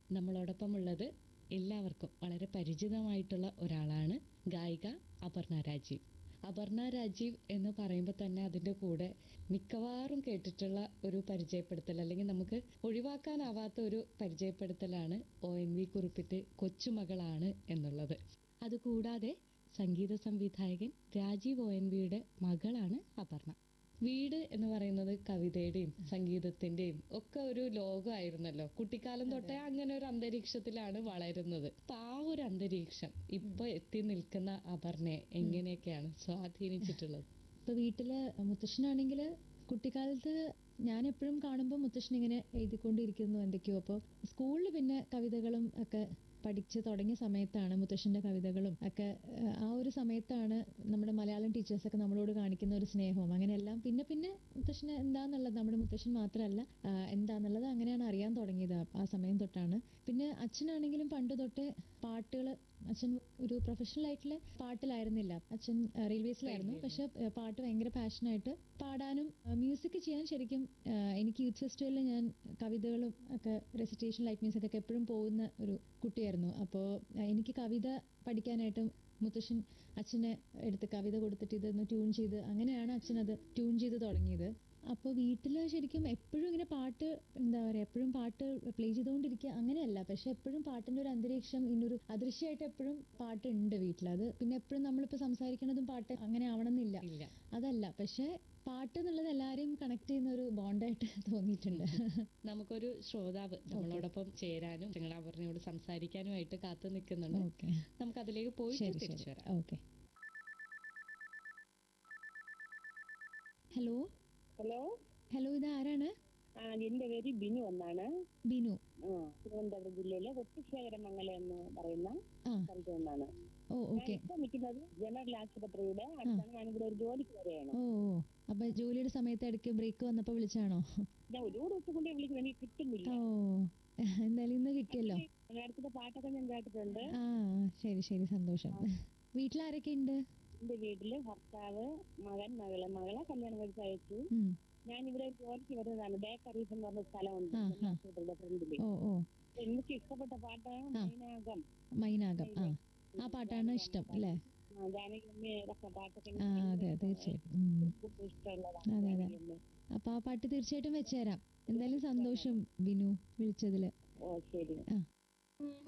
നമ്മളോടൊപ്പം ഉള്ളത് എല്ലാവർക്കും വളരെ പരിചിതമായിട്ടുള്ള ഒരാളാണ് ഗായിക അപർണ രാജീവ് അപർണ രാജീവ് എന്ന് പറയുമ്പോൾ തന്നെ അതിൻ്റെ കൂടെ മിക്കവാറും കേട്ടിട്ടുള്ള ഒരു പരിചയപ്പെടുത്തൽ അല്ലെങ്കിൽ നമുക്ക് ഒഴിവാക്കാനാവാത്ത ഒരു പരിചയപ്പെടുത്തലാണ് ഒ എൻ വി കുറിപ്പിട്ട് കൊച്ചുമകളാണ് എന്നുള്ളത് അതുകൂടാതെ സംഗീത സംവിധായകൻ രാജീവ് ഒ എൻ വിയുടെ മകളാണ് അപർണ വീട് എന്ന് പറയുന്നത് കവിതയുടെയും സംഗീതത്തിന്റെയും ഒക്കെ ഒരു ലോകമായിരുന്നല്ലോ കുട്ടിക്കാലം തൊട്ടേ അങ്ങനെ ഒരു അന്തരീക്ഷത്തിലാണ് വളരുന്നത് അപ്പൊ ആ ഒരു അന്തരീക്ഷം ഇപ്പൊ എത്തി നിൽക്കുന്ന അപർണയെ എങ്ങനെയൊക്കെയാണ് സ്വാധീനിച്ചിട്ടുള്ളത് ഇപ്പൊ വീട്ടില് മുത്തശ്ശനാണെങ്കിൽ കുട്ടിക്കാലത്ത് ഞാൻ എപ്പോഴും കാണുമ്പോൾ മുത്തശ്ശൻ ഇങ്ങനെ എഴുതിക്കൊണ്ടിരിക്കുന്നു എന്തൊക്കെയോ അപ്പോൾ സ്കൂളിൽ പിന്നെ കവിതകളും ഒക്കെ പഠിച്ച് തുടങ്ങിയ സമയത്താണ് മുത്തശ്ശന്റെ കവിതകളും ഒക്കെ ഏഹ്, ആ ഒരു സമയത്താണ് നമ്മുടെ മലയാളം ടീച്ചേഴ്സൊക്കെ നമ്മളോട് കാണിക്കുന്ന ഒരു സ്നേഹവും അങ്ങനെയെല്ലാം പിന്നെ പിന്നെ മുത്തശ്ശന് എന്താന്നുള്ളത് നമ്മുടെ മുത്തശ്ശൻ മാത്രമല്ല ആ, എന്താന്നുള്ളത് അങ്ങനെയാണ് അറിയാൻ തുടങ്ങിയത് ആ- ആ സമയം തൊട്ടാണ് പിന്നെ അച്ഛനാണെങ്കിലും പണ്ട് തൊട്ടേ പാട്ടുകൾ അച്ഛൻ ഒരു പ്രൊഫഷണൽ ആയിട്ടുള്ള പാട്ടിലായിരുന്നില്ല അച്ഛൻ റെയിൽവേസിലായിരുന്നു പക്ഷെ ഏഹ്, പാട്ട് ഭയങ്കര പാഷനായിട്ട് പാടാനും മ്യൂസിക് ചെയ്യാൻ ശരിക്കും ഏഹ്, എനിക്ക് യൂത്ത് ഫെസ്റ്റിവലിൽ ഞാൻ കവിതകളും ഒക്കെ റെസിറ്റേഷൻ ലൈറ്റ് മ്യൂസിക് ഒക്കെ എപ്പോഴും പോകുന്ന ഒരു കുട്ടിയായിരുന്നു അപ്പോൾ എനിക്ക് കവിത പഠിക്കാനായിട്ട് മുത്തശ്ശൻ അച്ഛനെ എടുത്ത് കവിത കൊടുത്തിട്ട് ഇതൊന്ന് ട്യൂൺ ചെയ്ത് അങ്ങനെയാണ് അച്ഛൻ അത് ട്യൂൺ ചെയ്ത് തുടങ്ങിയത് അപ്പോൾ വീട്ടിൽ ശരിക്കും എപ്പോഴും ഇങ്ങനെ പാട്ട് എന്താ പറയുക എപ്പോഴും പാട്ട് പ്ലേ ചെയ്തുകൊണ്ടിരിക്കുക അങ്ങനെയല്ല പക്ഷെ എപ്പോഴും പാട്ടിന്റെ ഒരു അന്തരീക്ഷം ഇന്നൊരു അദൃശ്യമായിട്ട് എപ്പോഴും പാട്ടുണ്ട് വീട്ടിൽ അത് പിന്നെ എപ്പോഴും നമ്മളിപ്പോൾ സംസാരിക്കുന്നതും പാട്ട് അങ്ങനെ ആവണമെന്നില്ല ഇല്ല അതല്ല പക്ഷെ പാട്ട് എന്നുള്ളത് എല്ലാവരെയും കണക്ട് ചെയ്യുന്ന ഒരു ബോണ്ടായിട്ട് തോന്നിയിട്ടുണ്ട് നമുക്കൊരു ശ്രോതാവ് നമ്മളോടൊപ്പം ചേരാനും നിങ്ങൾ അപർണയോട് സംസാരിക്കാനുമായിട്ട് കാത്തു നിൽക്കുന്നുണ്ട് ഓക്കെ നമുക്ക് അതിലേക്ക് പോയിട്ട് ശരി തിരിച്ചു ശരി വരാം ഓക്കെ ഹലോ ഹലോ ഹലോ ഇത് ആരാണ് ആ എന്റെ പേര് ബിനു എന്നാണ് ബിനു ആ, തിരുവനന്തപുരം ജില്ലയിലെ ഒട്ടിശേഖരമംഗലം എന്ന് പറയുന്ന ആ സ്ഥലത്ത് നിന്നാണ് ഓ ഞാൻ ഓക്കെ ഇപ്പൊ നിൽക്കുന്നത് ജനറൽ ആശുപത്രിയുടെ അടുത്താണ് ഞാനിവിടെ ഒരു ജോലിക്ക് വരെയാണ് ഓ ഓ. അപ്പൊ ജോലിയുടെ സമയത്ത് ഇടയ്ക്ക് ബ്രേക്ക് വന്നപ്പോ വിളിച്ചാണോ ഞാൻ ഒരുപാട് ദിവസം കൊണ്ട് വിളിക്കുന്നത് എനിക്ക് കിട്ടുന്നില്ല ഓ എന്തായാലും ഇന്ന് കിട്ടിയല്ലോ നേരത്തെ പാട്ടൊക്കെ ഞാൻ കേട്ടിട്ടുണ്ട് ആ ശരി ശരി സന്തോഷം വീട്ടിലാരൊക്കെ ഉണ്ട് എന്റെ വീട്ടില് ഭർത്താവ് മകൻ മകള് മകളെ കല്യാണം കഴിച്ച് അയച്ചു ഉം. ഞാൻ ഇവിടെ ഒരു ജോലിക്ക് വരുന്നതാണ് ബേക്കറീസ് എന്ന് പറഞ്ഞ സ്ഥലമുണ്ട് ആ, ജനറൽ ആ. ആശുപത്രിയുടെ ഫ്രണ്ടില് ഓ ഓ എനിക്ക് ഇഷ്ടപ്പെട്ട പാട്ട് ആ. മൈനാകം മൈനാകം ആ ആ പാട്ടാണ് ഇഷ്ടം അല്ലേ ജാനകിയമ്മയൊക്കെ പാട്ടൊക്കെ ആ അതെ തീർച്ചയായിട്ടും ഉം. എനിക്ക് ഇഷ്ടമുള്ളതാണ് അതെ, അതെ. ജാനകിയമ്മ. അപ്പൊ ആ പാട്ട് തീർച്ചയായിട്ടും വെച്ചുതരാം എന്തായാലും സന്തോഷം ബിനു വിളിച്ചതില് ഓ ശരി ആ